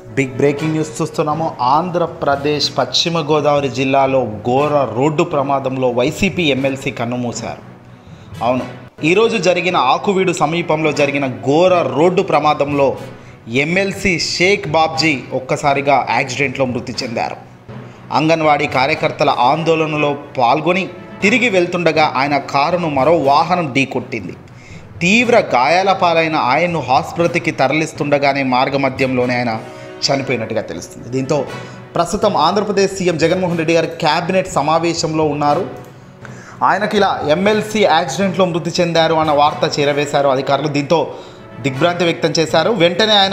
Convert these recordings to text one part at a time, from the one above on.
big breaking news చూస్తున్నాము ఆంధ్రప్రదేశ్ పశ్చిమ గోదావరి జిల్లాలో ఘోర రోడ్డు ప్రమాదంలో వైసీపీ ఎమ్మెల్సీ కన్నుమూశారు అవును ఈరోజు జరిగిన ఆకువీడు సమీపంలో జరిగిన ఘోర రోడ్డు ప్రమాదంలో ఎమ్మెల్సీ షేక్ బాబ్జీ ఒక్కసారిగా యాక్సిడెంట్లో మృతి చెందారు అంగన్వాడీ కార్యకర్తల ఆందోళనలో పాల్గొని తిరిగి వెళ్తుండగా ఆయన కారును మరో వాహనం ఢీకొట్టింది తీవ్ర గాయాల పాలైన ఆయన్ను ఆసుపత్రికి తరలిస్తుండగానే మార్గమధ్యంలోనే ఆయన చనిపోయినట్టుగా తెలుస్తుంది దీంతో ప్రస్తుతం ఆంధ్రప్రదేశ్ సీఎం జగన్మోహన్ రెడ్డి గారు క్యాబినెట్ సమావేశంలో ఉన్నారు ఆయనకి ఇలా ఎమ్మెల్సీ యాక్సిడెంట్లో మృతి చెందారు అన్న వార్త చేరవేశారు అధికారులు దీంతో దిగ్భ్రాంతి వ్యక్తం చేశారు వెంటనే ఆయన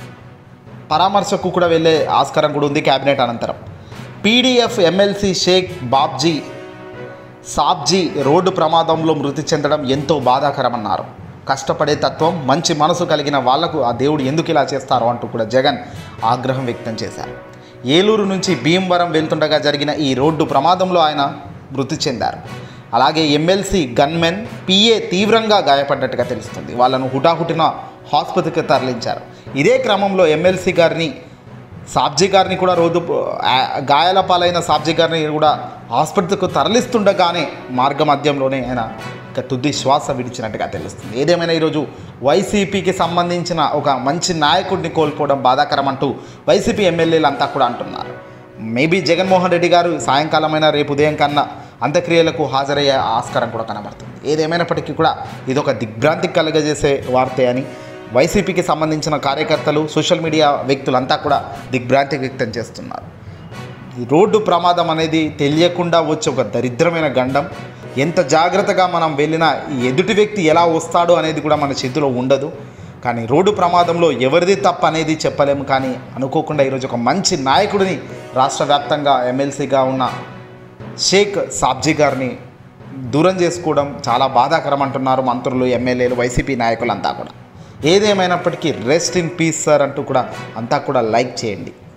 పరామర్శకు కూడా వెళ్ళే ఆస్కారం కూడా ఉంది క్యాబినెట్ అనంతరం PDF MLC Shaik Babji Sabji road ప్రమాదంలో మృతి చెందడం ఎంతో బాధాకరమన్నారు కష్టపడే తత్వం మంచి మనసు కలిగిన వాళ్లకు ఆ దేవుడు ఎందుకు ఇలా చేస్తారో అంటూ కూడా జగన్ ఆగ్రహం వ్యక్తం చేశారు ఏలూరు నుంచి భీమవరం వెళ్తుండగా జరిగిన ఈ రోడ్డు ప్రమాదంలో ఆయన మృతి చెందారు అలాగే ఎమ్మెల్సీ గన్మెన్ పిఏ తీవ్రంగా గాయపడ్డట్టుగా తెలుస్తుంది వాళ్ళను హుటాహుటిన ఆసుపత్రికి తరలించారు ఇదే క్రమంలో ఎమ్మెల్సీ గారిని సాబ్జీ గారిని కూడా రోజు ఆ- గాయాల పాలైన సాబ్జీ గారిని కూడా ఆసుపత్రికి తరలిస్తుండగానే మార్గ మధ్యంలోనే ఆయన ఇక తుది శ్వాస విడిచినట్టుగా తెలుస్తుంది ఏదేమైనా ఈరోజు వైసీపీకి సంబంధించిన ఒక మంచి నాయకుడిని కోల్పోవడం బాధాకరం అంటూ వైసీపీ ఎమ్మెల్యేలు అంతా కూడా అంటున్నారు మేబీ జగన్మోహన్ రెడ్డి గారు సాయంకాలమైన రేపు ఉదయం కన్నా అంత్యక్రియలకు హాజరయ్యే ఆస్కారం కూడా కనబడుతుంది ఏదేమైనప్పటికీ కూడా ఇది ఒక దిగ్భ్రాంతి కలుగజేసే వార్తే అని వైసీపీకి సంబంధించిన కార్యకర్తలు సోషల్ మీడియా వ్యక్తులంతా కూడా దిగ్భ్రాంతి వ్యక్తం చేస్తున్నారు ఈ రోడ్డు ప్రమాదం అనేది తెలియకుండా వచ్చే ఒక దరిద్రమైన గండం ఎంత జాగ్రత్తగా మనం వెళ్ళినా ఈ ఎదుటి వ్యక్తి ఎలా వస్తాడు అనేది కూడా మన చేతిలో ఉండదు కానీ రోడ్డు ప్రమాదంలో ఎవరిది తప్పు అనేది చెప్పలేము కానీ అనుకోకుండా ఈరోజు ఒక మంచి నాయకుడిని రాష్ట్ర వ్యాప్తంగా ఎమ్మెల్సీగా ఉన్న షేక్ సాబ్జీ గారిని దూరం చేసుకోవడం చాలా బాధాకరం అంటున్నారు మంత్రులు ఎమ్మెల్యేలు వైసీపీ నాయకులంతా కూడా ఏదేమైనప్పటికీ రెస్ట్ ఇన్ పీస్ సార్ అంటూ కూడా అంతా కూడా లైక్ చేయండి